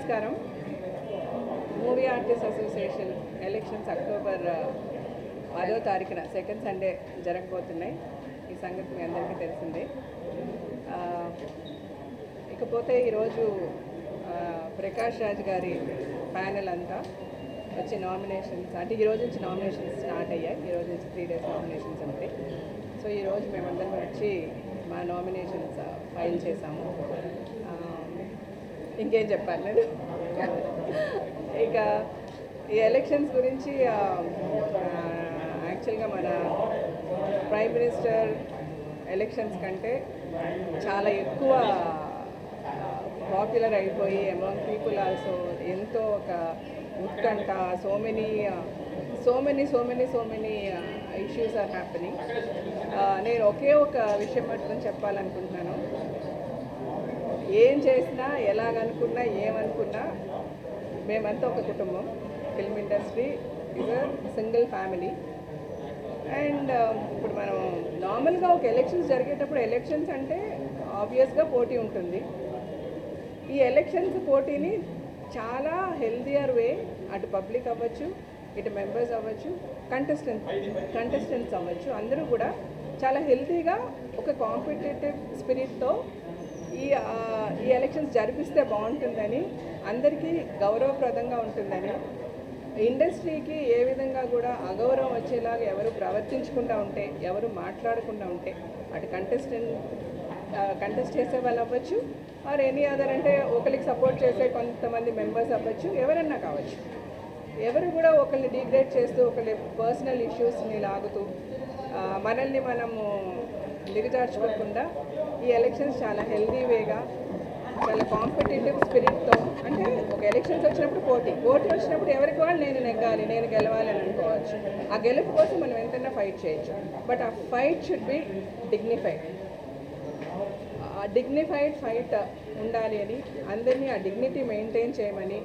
నమస్కారం movie artist association elections October ఆ, పదో తారీఖున సెకండ్ సండే జరగబోతున్నాయి ఈ సంగతి మీ అందరికీ తెలిసిందే ఆ, ఇకపోతే ఈరోజు ఆ, ప్రకాష్ రాజ్ గారి ప్యానెల్ అంతా వచ్చి నామినేషన్స్ అంటే ఈ రోజు నుంచి నామినేషన్స్ స్టార్ట్ అయ్యాయి ఈ రోజు నుంచి త్రీ డేస్ నామినేషన్స్ ఉంటాయి సో ఈరోజు మేమందరం వచ్చి మా నామినేషన్స్ ఫైల్ చేశాము ఆ, ఇంకేం చెప్పాలి నేను ఇక ఈ ఎలక్షన్స్ గురించి యాక్చువల్గా మన ప్రైమ్ మినిస్టర్ ఎలక్షన్స్ కంటే చాలా ఎక్కువ పాపులర్ అయిపోయి అమాంగ్ పీపుల్ ఆల్సో ఎంతో ఒక ఉత్కంఠ so many so many so many so many issues are happening నేను ఒకే ఒక విషయం పట్టుకొని చెప్పాలనుకుంటున్నాను ఏం చేసినా ఎలాగనుకున్నా ఏమనుకున్నా మేమంతా ఒక కుటుంబం film industry is a single family and ఇప్పుడు మనం నార్మల్గా ఒక ఎలక్షన్స్ జరిగేటప్పుడు ఎలక్షన్స్ అంటే ఆబ్వియస్గా పోటీ ఉంటుంది ఈ ఎలక్షన్స్ పోటీని చాలా హెల్దియర్ వే అటు పబ్లిక్ అవ్వచ్చు ఇటు మెంబర్స్ అవ్వచ్చు కంటెస్టెంట్ కంటెస్టెంట్స్ అవ్వచ్చు అందరూ కూడా చాలా హెల్తీగా ఒక కాంపిటేటివ్ స్పిరిట్తో ఈ ఆ, ఈ ఎలక్షన్స్ జరిపిస్తే బాగుంటుందని అందరికీ గౌరవప్రదంగా ఉంటుందని ఇండస్ట్రీకి ఏ విధంగా కూడా అగౌరవం వచ్చేలాగా ఎవరు ప్రవర్తించకుండా ఉంటే ఎవరు మాట్లాడకుండా ఉంటే అటు కంటెస్టెంట్ కంటెస్ట్ చేసే వాళ్ళు అవ్వచ్చు ఆర్ ఎనీ అదర్ అంటే ఒకరికి సపోర్ట్ చేసే కొంతమంది మెంబర్స్ అవ్వచ్చు ఎవరన్నా కావచ్చు ఎవరు కూడా ఒకరిని డిగ్రేడ్ చేస్తూ ఒకరి పర్సనల్ ఇష్యూస్ని లాగుతూ ఆ, మనల్ని మనము దిగజార్చుకోకుండా ఈ ఎలక్షన్స్ చాలా హెల్దీ వేగా చాలా కాంపిటేటివ్ స్పిరిట్తో అంటే ఒక ఎలక్షన్స్ వచ్చినప్పుడు పోటీ పోటీ వచ్చినప్పుడు ఎవరికి వాళ్ళు నేను నెగ్గాలి నేను గెలవాలి అని అనుకోవచ్చు ఆ గెలుపు కోసం మనం ఎంతైనా ఫైట్ చేయొచ్చు బట్ ఆ ఫైట్ షుడ్ బి డిగ్నిఫైడ్ ఆ డిగ్నిఫైడ్ ఫైట్ ఉండాలి అని అందరినీ ఆ డిగ్నిటీ మెయింటైన్ చేయమని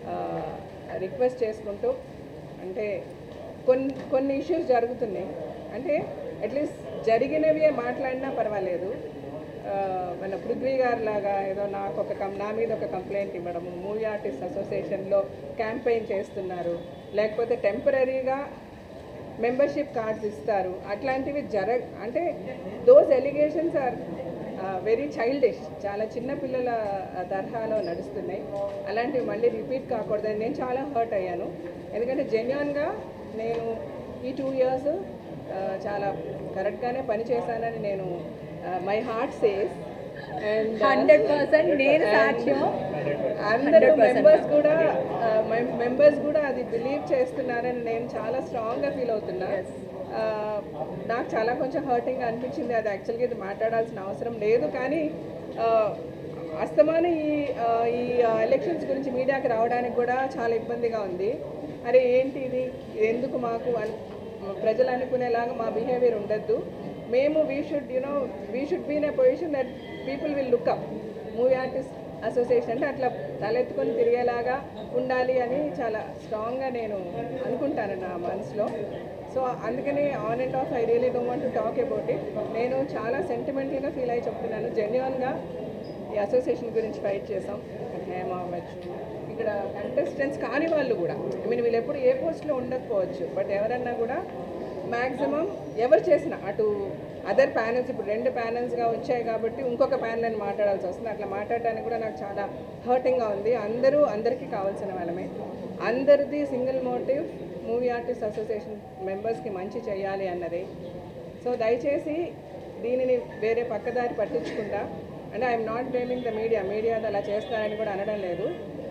రిక్వెస్ట్ చేసుకుంటూ అంటే కొన్ని కొన్ని ఇష్యూస్ జరుగుతున్నాయి అంటే అట్లీస్ట్ జరిగినవే మాట్లాడినా పర్వాలేదు ఆ, మన పృథ్వీ గారు లాగా ఏదో నాకు ఒక కం నా మీద ఒక కంప్లైంట్ ఇవ్వడము మూవీ ఆర్టిస్ట్ అసోసియేషన్లో క్యాంపెయిన్ చేస్తున్నారు లేకపోతే టెంపరీగా మెంబర్షిప్ కార్డ్స్ ఇస్తారు అట్లాంటివి జర అంటే those allegations are very childish చాలా చిన్న పిల్లల తరహాలో నడుస్తున్నాయి అలాంటివి మళ్ళీ రిపీట్ కాకూడదని నేను చాలా హర్ట్ అయ్యాను ఎందుకంటే జెన్యున్గా నేను ఈ టూ ఇయర్స్ చాలా కరెక్ట్గానే పనిచేశానని నేను my heart says and hundred percent నేను సాక్ష్యం అందరూ మెంబర్స్ కూడా మెంబర్స్ కూడా అది బిలీవ్ చేస్తున్నారని నేను చాలా స్ట్రాంగ్గా ఫీల్ అవుతున్నా ఆ, నాకు చాలా కొంచెం హర్టింగ్ అనిపించింది అది యాక్చువల్గా ఇది మాట్లాడాల్సిన అవసరం లేదు కానీ ఆ, అస్తమానం ఈ ఆ, ఈ ఎలక్షన్స్ గురించి మీడియాకి రావడానికి కూడా చాలా ఇబ్బందిగా ఉంది అరే ఏంటి ఇది ఇది ఎందుకు మాకు అన్- ప్రజలు అనుకునేలాగా మా బిహేవియర్ ఉండద్దు మేము we should you know we should be in a position that people will look up movie artist association అంటే అట్లా తలెత్తుకొని తిరిగేలాగా ఉండాలి అని చాలా స్ట్రాంగ్గా నేను అనుకుంటాను నా మనసులో సో అందుకని on and off I really don't want to talk about it నేను చాలా సెంటిమెంటల్గా ఫీల్ అయ్యి చెప్తున్నాను జెన్యున్గా ఈ అసోసియేషన్ గురించి ఫైట్ చేసాం హేమ అవ్వచ్చు ఇక్కడ కంటెస్టెంట్స్ కాని వాళ్ళు కూడా ఐ మీన్ వీళ్ళు ఎప్పుడు ఏ పోస్ట్లో ఉండకపోవచ్చు బట్ ఎవరన్నా కూడా మ్యాక్సిమం ఎవరు చేసినా అటు అదర్ ప్యానల్స్ ఇప్పుడు రెండు ప్యానల్స్గా వచ్చాయి కాబట్టి ఇంకొక ప్యానల్ అని మాట్లాడాల్సి వస్తుంది అట్లా మాట్లాడడానికి కూడా నాకు చాలా హర్టింగ్గా ఉంది అందరూ అందరికీ కావాల్సిన వాళ్ళమే అందరిది single motive movie artist association మెంబర్స్కి మంచి చేయాలి అన్నది సో దయచేసి దీనిని వేరే పక్కదారి పట్టించకుండా అంటే I'm not blaming the media media అలా చేస్తారని కూడా అనడం లేదు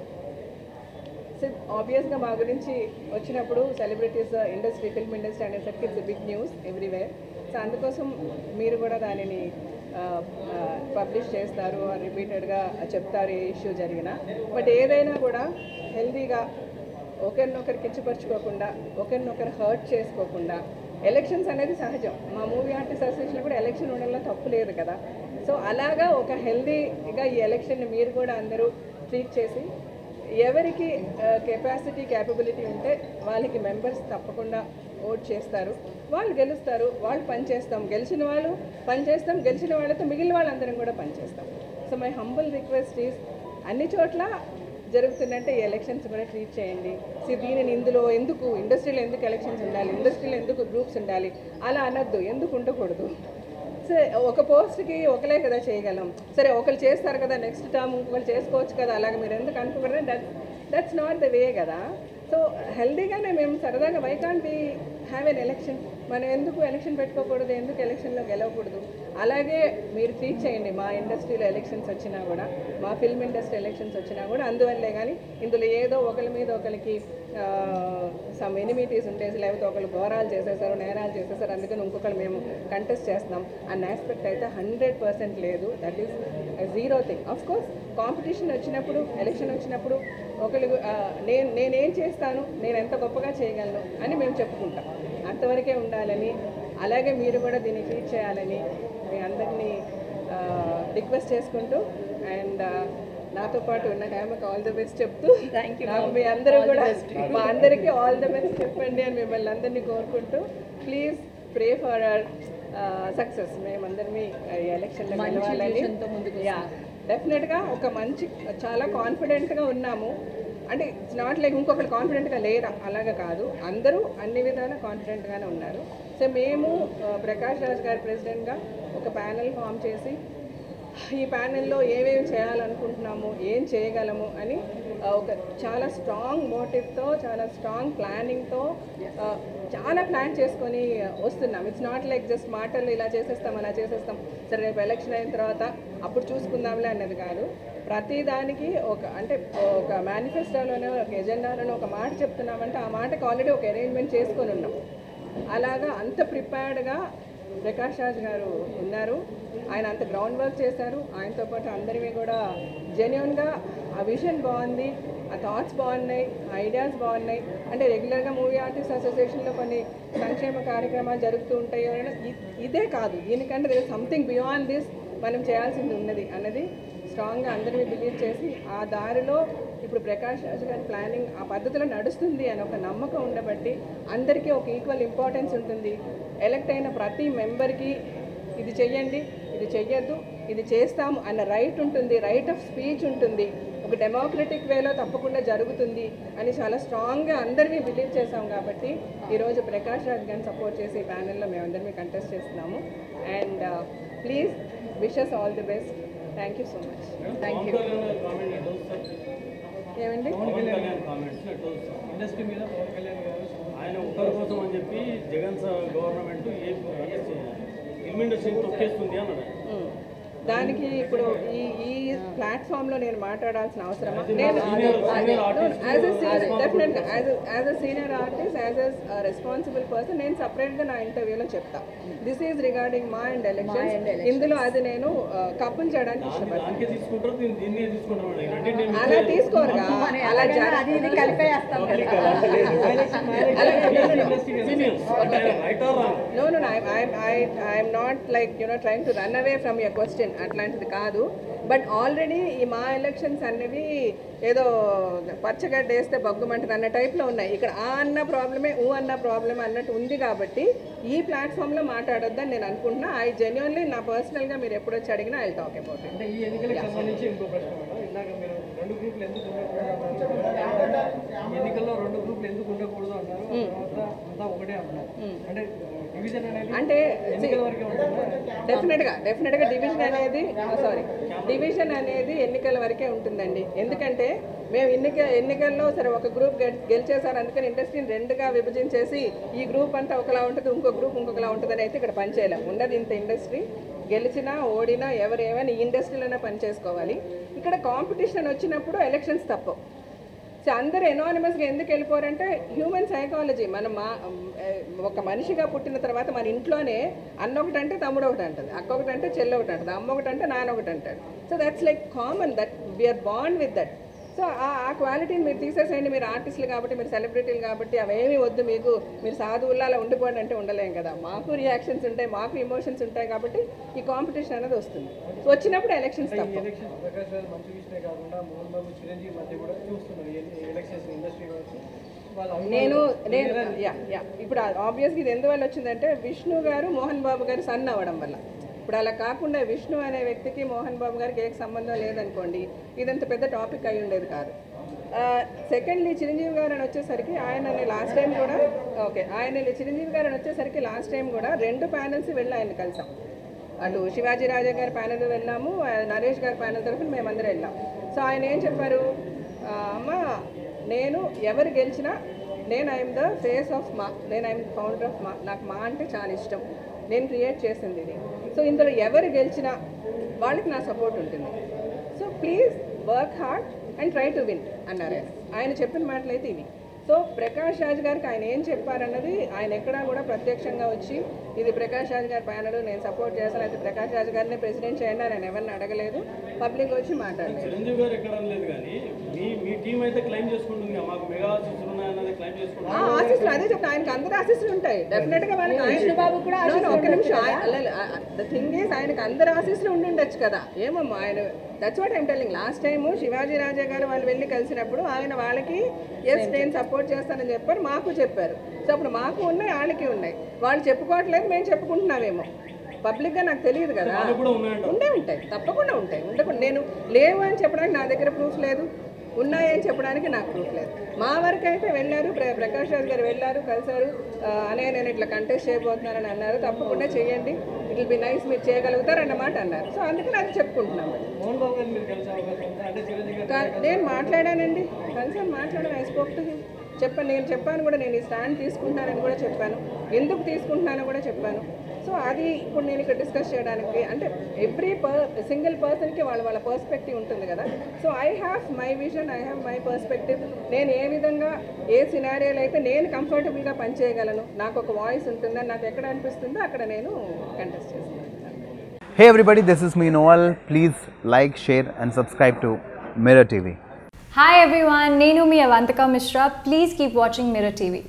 ఆబ్వియస్గా మా గురించి వచ్చినప్పుడు సెలబ్రిటీస్ ఇండస్ట్రీ ఫిల్మ్ ఇండస్ట్రీ అనేసరికి it's big news everywhere so అందుకోసం మీరు కూడా దానిని పబ్లిష్ చేస్తారు రిపీటెడ్గా చెప్తారు ఏ ఇష్యూ జరిగినా బట్ ఏదైనా కూడా హెల్దీగా ఒకరినొకరు కించపరుచుకోకుండా ఒకరినొకరు హర్ట్ చేసుకోకుండా ఎలక్షన్స్ అనేది సహజం మా మూవీ ఆర్టిస్ట్ అసోసియేషన్ కూడా ఎలక్షన్ ఉండడంలో తప్పు లేదు కదా సో అలాగా ఒక హెల్దీగా ఈ ఎలక్షన్ని మీరు కూడా అందరూ ట్రీట్ చేసి ఎవరికి కెపాసిటీ క్యాపబిలిటీ ఉంటే వాళ్ళకి మెంబర్స్ తప్పకుండా ఓట్ చేస్తారు వాళ్ళు గెలుస్తారు వాళ్ళు పనిచేస్తాం గెలిచిన వాళ్ళు పనిచేస్తాం గెలిచిన వాళ్ళతో మిగిలిన వాళ్ళందరం కూడా పనిచేస్తాం so my humble request is అన్ని చోట్ల జరుగుతుందంటే ఈ ఎలక్షన్స్ కూడా ట్రీట్ చేయండి సో దీనిని ఇందులో ఎందుకు ఇండస్ట్రీలో ఎందుకు ఎలక్షన్స్ ఉండాలి ఇండస్ట్రీలో ఎందుకు గ్రూప్స్ ఉండాలి అలా అనొద్దు ఎందుకు ఉండకూడదు సరే ఒక పోస్ట్కి ఒకలే కదా చేయగలం సరే ఒకరు చేస్తారు కదా నెక్స్ట్ టర్మ్ ఇంకొకరు చేసుకోవచ్చు కదా అలాగే మీరు ఎందుకు అనుకోకూడదు that that's not the way కదా సో హెల్దీగానే మేము సరదాగా why can't be have an election మనం ఎందుకు ఎలక్షన్ పెట్టుకోకూడదు ఎందుకు ఎలక్షన్లో గెలవకూడదు అలాగే మీరు ట్రీట్ చేయండి మా ఇండస్ట్రీలో ఎలక్షన్స్ వచ్చినా కూడా మా ఫిల్మ్ ఇండస్ట్రీ ఎలక్షన్స్ వచ్చినా కూడా అందువల్లే కానీ ఇందులో ఏదో ఒకరి మీద ఒకరికి సమ్ ఎనిమిటీస్ ఉంటేసి లేకపోతే ఒకరు ఘోరాలు చేసేసారు నేరాలు చేసేసారు అందుకని ఇంకొకరు మేము కంటెస్ట్ చేస్తున్నాం అన్న ఆస్పెక్ట్ అయితే హండ్రెడ్ పర్సెంట్ లేదు that is zero thing of course competition వచ్చినప్పుడు ఎలక్షన్ వచ్చినప్పుడు ఒకళ్ళు ఆ, నేను నేనేం చేస్తాను నేను ఎంత గొప్పగా చేయగలను అని మేము చెప్పుకుంటాం అంతవరకే ఉండాలని అలాగే మీరు కూడా దీన్ని ట్రీట్ చేయాలని మీ అందరినీ రిక్వెస్ట్ చేసుకుంటూ అండ్ నాతో పాటు ఉన్న హేమకు ఆల్ ది బెస్ట్ చెప్తూ Thank you, నాకు ma'am. మీ అందరూ All the కూడా best. మా అందరికీ ఆల్ ద బెస్ట్ చెప్పండి అని మిమ్మల్ని అందరినీ కోరుకుంటూ please pray for our success మేమందరినీ ఈ ఎలక్షన్లో మంచి గెలవాలని vision తో ముందుకు యా డెఫినెట్గా ఒక మంచి చాలా కాన్ఫిడెంట్గా ఉన్నాము అంటే ఇట్స్ నాట్ లైక్ ఇంకొకరు కాన్ఫిడెంట్గా లేరా అలాగా కాదు అందరూ అన్ని విధాలా కాన్ఫిడెంట్గానే ఉన్నారు సో మేము ఆ, ప్రకాష్ రాజ్ గారి ప్రెసిడెంట్గా ఒక ప్యానెల్ ఫామ్ చేసి ఈ ప్యానెల్లో ఏమేమి చేయాలనుకుంటున్నాము ఏం చేయగలము అని ఆ, ఒక చాలా స్ట్రాంగ్ మోటివ్తో చాలా స్ట్రాంగ్ ప్లానింగ్తో చాలా ప్లాన్ చేసుకొని వస్తున్నాం ఇట్స్ నాట్ లైక్ జస్ట్ మాటలు ఇలా చేసేస్తాం అలా చేసేస్తాం సరే రేపు ఎలక్షన్ అయిన తర్వాత అప్పుడు చూసుకుందాంలే అన్నది కాదు ప్రతి దానికి ఒక అంటే ఒక మేనిఫెస్టోలోనే ఒక ఎజెండాలోనే ఒక మాట చెప్తున్నామంటే ఆ మాటకి ఆల్రెడీ ఒక అరేంజ్మెంట్ చేసుకొని ఉన్నాం అలాగా అంత ప్రిపేర్డ్గా ప్రకాష్ రాజ్ గారు ఉన్నారు ఆయన అంత గ్రౌండ్ వర్క్ చేశారు ఆయనతో పాటు అందరివి కూడా జెన్యున్గా ఆ విజన్ బాగుంది ఆ థాట్స్ బాగున్నాయి ఐడియాస్ బాగున్నాయి అంటే రెగ్యులర్గా మూవీ ఆర్టిస్ట్ అసోసియేషన్లో కొన్ని సంక్షేమ కార్యక్రమాలు జరుగుతూ ఉంటాయి ఎవరైనా ఇ- ఇదే కాదు దీనికంటే సంథింగ్ బియాండ్ దిస్ మనం చేయాల్సింది ఉన్నది అన్నది స్ట్రాంగ్గా అందరినీ బిలీవ్ చేసి ఆ దారిలో ఇప్పుడు ప్రకాష్ రాజ్ గారి ప్లానింగ్ ఆ పద్ధతిలో నడుస్తుంది అని ఒక నమ్మకం ఉండబట్టి అందరికీ ఒక ఈక్వల్ ఇంపార్టెన్స్ ఉంటుంది ఎలక్ట్ అయిన ప్రతి మెంబర్కి ఇది చెయ్యండి ఇది చెయ్యొద్దు ఇది చేస్తాము అన్న రైట్ ఉంటుంది రైట్ ఆఫ్ స్పీచ్ ఉంటుంది ఒక డెమోక్రటిక్ వేలో తప్పకుండా జరుగుతుంది అని చాలా స్ట్రాంగ్గా అందరినీ బిలీవ్ చేసాం కాబట్టి ఈరోజు ప్రకాష్ రాజ్ గారిని సపోర్ట్ చేసి ఈ ప్యానెల్లో మేమందరినీ కంటెస్ట్ చేస్తున్నాము and please wishes all the best thank you so much thank you ఏమండి ఇండస్ట్రీ మీద పవన్ కళ్యాణ్ గారు ఆయన ఒకరి కోసం అని చెప్పి జగన్ సార్ గవర్నమెంట్ ఏ ఫిల్మ్ ఇండస్ట్రీని తొక్కేస్తుంది అన్నాడు ఉమ్. దానికి ఇప్పుడు ఈ ఈ ప్లాట్ఫామ్లో నేను మాట్లాడాల్సిన అవసరమా నేను యాజ్ ఎ సీనియర్ డెఫినెట్గా as as a senior artist as a responsible person నేను సపరేట్గా నా ఇంటర్వ్యూలో చెప్తా this is regarding MAA and election ఇందులో అది నేను కపుల్ చేయడానికి ఇష్టపడతాను దానికే తీసుకుంటారు దీన్ని దీన్నే తీసుకుంటారు మేడం. అంటే నేను అలా తీసుకోరుగా అలా జర అది ఇది కలిపేస్తాం కదా right or wrong no no I'm not like you know trying to run away from your question అట్లాంటిది కాదు బట్ ఆల్రెడీ ఈ మా ఎలక్షన్స్ అన్నవి ఏదో పచ్చగడ్డ వేస్తే బగ్గుమంటుంది అన్న టైప్లో ఉన్నాయి ఇక్కడ ఆ అన్న ప్రాబ్లమే ఊ అన్న ప్రాబ్లమ్ అన్నట్టు ఉంది కాబట్టి ఈ ప్లాట్ఫామ్లో మాట్లాడొద్దని నేను అనుకుంటున్నా ఐ జెన్యున్లీ నా పర్సనల్గా మీరు ఎప్పుడు వచ్చి అడిగినా ఐ టాక్ అబౌట్ ఇట్ అంటే ఈ ఎన్నికలకు సంబంధించి ఇంకో ప్రశ్న మేడం ఇందాక మీరు రెండు గ్రూపులు ఎందుకు ఉండకూడదు అన్నారు ఈ ఎన్నికల్లో రెండు గ్రూపులు ఎందుకు ఉండకూడదు అన్నారు ఆ తర్వాత అంతా ఒకటే అన్నారు అంటే డివిజన్ అనేది అంటే ఎన్నికల వరకే ఉంటుందా డెఫినెట్గా డెఫినెట్గా డివిజన్ అనేది సారీ డివిజన్ అనేది ఎన్నికల వరకే ఉంటుందండి ఎందుకంటే మేము ఎన్నిక ఎన్నికల్లో సరే ఒక గ్రూప్ గెల్- గెలిచేసారు అందుకని ఇండస్ట్రీని రెండుగా విభజించేసి ఈ గ్రూప్ అంతా ఒకలా ఉంటుంది ఇంకో గ్రూప్ ఇంకొకలా ఉంటుంది అయితే ఇక్కడ పనిచేయలేం ఉన్నది ఇంత ఇండస్ట్రీ గెలిచినా ఓడినా ఎవరు ఏమైనా ఈ ఇండస్ట్రీలోనే పనిచేసుకోవాలి ఇక్కడ కాంపిటీషన్ వచ్చినప్పుడు ఎలక్షన్స్ తప్పవు సో అందరూ ఎనానిమస్గా ఎందుకు వెళ్ళిపోరంటే హ్యూమన్ సైకాలజీ మనం మా ఏ, ఒక మనిషిగా పుట్టిన తర్వాత మన ఇంట్లోనే అన్న ఒకటి అంటే తమ్ముడు ఒకటి అంటుంది అక్క ఒకటి అంటే చెల్లి ఒకటి అంటుంది అమ్మ ఒకటి అంటే నాన్న ఒకటి అంటాడు so that's like common that we are bond with that so ఆ ఆ క్వాలిటీని మీరు తీసేసేయండి మీరు ఆర్టిస్టులు కాబట్టి మీరు సెలబ్రిటీలు కాబట్టి అవేమీ వద్దు మీకు మీరు సాధువుల్లో అలా ఉండిపోండి అంటే ఉండలేం కదా మాకు రియాక్షన్స్ ఉంటాయి మాకు ఇమోషన్స్ ఉంటాయి కాబట్టి ఈ కాంపిటీషన్ అనేది వస్తుంది సో వచ్చినప్పుడు ఎలక్షన్స్ తప్ప ఎలక్షన్ ప్రకాష్ రాజ్ మంచి విషయమే కాకుండా మోహన్ బాబు చిరంజీవి మధ్య కూడా చూస్తున్నారు ఈ ఎలక్షన్స్ ఇండస్ట్రీ కావచ్చు వాళ్ళ అభిమానులు నేను నేను యా యా ఇప్పుడు ఆబ్వియస్గా ఇది ఎందువల్ల వచ్చిందంటే విష్ణు గారు మోహన్ బాబు గారు సన్ అవ్వడం వల్ల ఇప్పుడు అలా కాకుండా విష్ణు అనే వ్యక్తికి మోహన్ బాబు గారికి ఏ సంబంధం లేదనుకోండి ఇదంత పెద్ద టాపిక్ అయి ఉండేది కాదు సెకండ్లీ చిరంజీవి గారు అని వచ్చేసరికి ఆయన లాస్ట్ టైం కూడా ఓకే ఆయన చిరంజీవి గారు అని వచ్చేసరికి లాస్ట్ టైం కూడా రెండు ప్యానల్స్ వెళ్ళి ఆయన కలిసాం అటు శివాజీ రాజా గారి ప్యానల్ వెళ్ళాము ఆ, నరేష్ గారి ప్యానల్ తరఫున మేమందరం వెళ్ళాం సో ఆయన ఏం చెప్పారు ఆ, అమ్మ నేను ఎవరు గెలిచినా నేను ఐఎమ్ ద ఫేస్ ఆఫ్ మా నేను ఐఎమ్ ఫౌండర్ ఆఫ్ మా నాకు మా అంటే చాలా ఇష్టం నేను క్రియేట్ చేసింది ఇది సో ఇందులో ఎవరు గెలిచినా వాళ్ళకి నా సపోర్ట్ ఉంటుంది so please work hard and try to win అన్నారు ఆయన ఆయన చెప్పిన మాటలు అయితే ఇవి సో ప్రకాష్ రాజ్ గారికి ఆయన ఏం చెప్పారన్నది ఆయన ఎక్కడా కూడా ప్రత్యక్షంగా వచ్చి ఇది ప్రకాష్ రాజ్ గారి ప్యానల్ నేను సపోర్ట్ చేస్తాను అయితే ప్రకాష్ రాజ్ గారిని ప్రెసిడెంట్ చేయండి అని ఆయన ఎవరిని అడగలేదు పబ్లిక్ వచ్చి మాట్లాడలేదు చిరంజీవి గారు ఎక్కడ అనలేదు కానీ మీ మీ టీం అయితే క్లైమ్ చేసుకుంటుంది కదా, మాకు మెగా ఆశీస్సులు ఉన్నాయన్నది క్లైమ్ చేసుకుంటుంది ఆ ఆశీస్సులు అదే చెప్తా ఆయనకి అందరు ఆశీస్సులు ఉంటాయి డెఫినెట్ గా వాళ్ళకి ఆయన బాబు కూడా No, no, ఒక్క నిమిషం ద థింగ్ ఈస్ ఆయనకి అందరు ఆశీస్సులు ఉండి ఉండొచ్చు కదా ఏమమ్మా ఆయన that's what I'm telling last time Sivaji Raja garu వాళ్ళు వెళ్ళి కలిసినప్పుడు ఆయన వాళ్ళకి ఎస్ నేను సపోర్ట్ చేస్తానని చెప్పారు మాకు చెప్పారు సో అప్పుడు మాకు ఉన్నాయి వాళ్ళకి ఉన్నాయి వాళ్ళు చెప్పుకోవట్లేదు మేము చెప్పుకుంటున్నామేమో పబ్లిక్గా నాకు తెలియదు కదా వాళ్ళకు కూడా ఉన్నాయంట ఉండే ఉంటాయి తప్పకుండా ఉంటాయి ఉండకుండా నేను లేవు అని చెప్పడానికి నా దగ్గర ప్రూఫ్ లేదు ఉన్నాయని చెప్పడానికి నాకు ప్రూఫ్ లేదు మా వరకు అయితే వెళ్ళారు ప్ర ప్రకాష్ రాజ్ గారు వెళ్ళారు కలిశారు ఆ, అనే నేను ఇట్లా కంటెస్ట్ చేయబోతున్నానని అన్నారు తప్పకుండా చేయండి ఇట్ విల్ బి నైస్ మీరు చేయగలుగుతారు అన్నమాట అన్నారు సో అందుకని అది చెప్పుకుంటున్నాం మరి. మోహన్ బాబు గారిని మీరు కలిసే అవకాశం ఉందా అంటే చిరంజీవి గారు కా- నేను మాట్లాడానండి కలిసాను మాట్లాడాను ఐ స్పోక్ టు హిమ్ చెప్పాను నేను చెప్పాను కూడా నేను ఈ స్టాండ్ తీసుకుంటానని కూడా చెప్పాను ఎందుకు తీసుకుంటున్నానో కూడా చెప్పాను సో అది ఇప్పుడు నేను ఇక్కడ డిస్కస్ చేయడానికి అంటే ఎవ్రీ పర్ సింగిల్ పర్సన్కి వాళ్ళ వాళ్ళ పర్స్పెక్టివ్ ఉంటుంది కదా so I have my vision I have my perspective నేను ఏ విధంగా ఏ సినారియోలో అయితే నేను కంఫర్టబుల్గా పనిచేయగలను నాకు ఒక వాయిస్ ఉంటుందని నాకు ఎక్కడ అనిపిస్తుందో అక్కడ నేను కంటెస్ట్ చేస్తాను Hey everybody, this is me Noel. Please like, share, and subscribe to Mirror TV. Hi everyone, Nenu mi Avantika Mishra. Please keep watching Mirror TV.